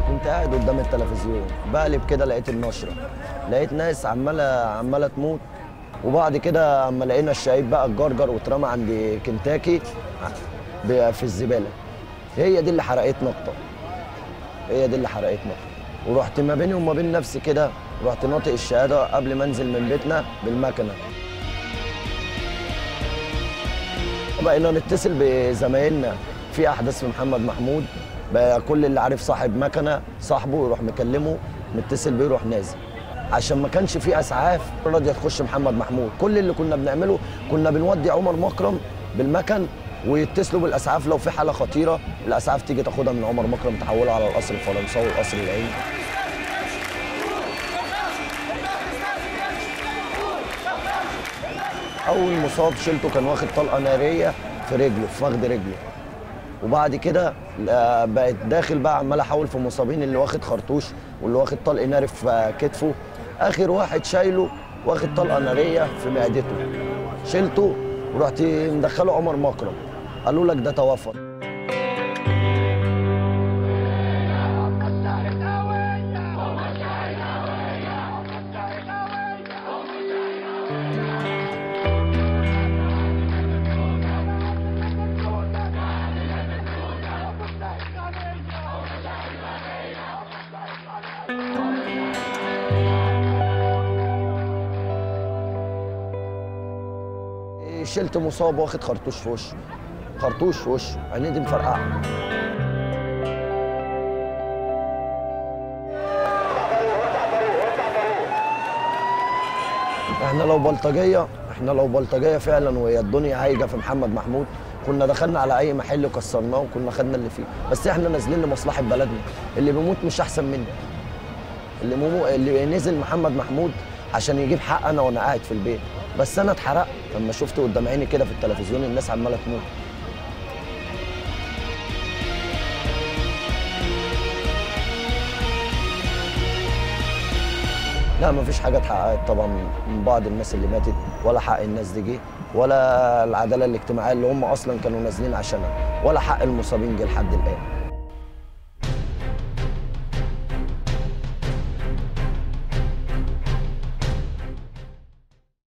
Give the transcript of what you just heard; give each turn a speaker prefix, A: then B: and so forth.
A: كنت قاعد قدام التلفزيون بقلب كده لقيت النشره لقيت ناس عماله عماله تموت وبعد كده اما لقينا الشهيد بقى اتجرجر واترمى عند كنتاكي ب- في الزباله هي دي اللي حرقتنا اكتر هي دي اللي حرقتنا ورحت ما بيني وما بين نفسي كده رحت ناطق الشهاده قبل ما انزل من بيتنا بالمكنه بقينا نتصل بزمايلنا في احداث في محمد محمود بقى كل اللي عارف صاحب مكنه صاحبه يروح مكلمه متصل بيه يروح نازل عشان ما كانش في اسعاف راضيه تخش محمد محمود كل اللي كنا بنعمله كنا بنودي عمر مكرم بالمكن ويتصلوا بالاسعاف لو في حاله خطيره الاسعاف تيجي تاخدها من عمر مكرم تحولها على القصر الفرنساوي القصر العيني اول مصاب شلته كان واخد طلقه ناريه في رجله في فخذ رجله وبعد كده آه، بقت داخل بقى عمال احاول في المصابين اللي واخد خرطوش واللي واخد طلق ناري في آه، كتفه اخر واحد شايله واخد طلقه ناريه في معدته شلته ورحت مدخله عمر مكرم قالوا لك ده توفى شلت مصاب واخد خرطوش في وشه خرطوش في وشه عينيه دي مفرقعه احنا لو بلطجيه احنا لو بلطجيه فعلا وهي الدنيا هايجه في محمد محمود كنا دخلنا على اي محل كسرناه وكنا خدنا اللي فيه بس احنا نازلين لمصلحه بلدنا اللي بيموت مش احسن مني اللي مو... اللي نزل محمد محمود عشان يجيب حق انا وانا قاعد في البيت بس انا اتحرقت لما شفت قدام عيني كده في التلفزيون الناس عماله تموت لا مفيش حاجه اتحققت طبعا من بعض الناس اللي ماتت ولا حق الناس دي جه ولا العداله الاجتماعيه اللي هم اصلا كانوا نازلين عشانها ولا حق المصابين جه لحد الان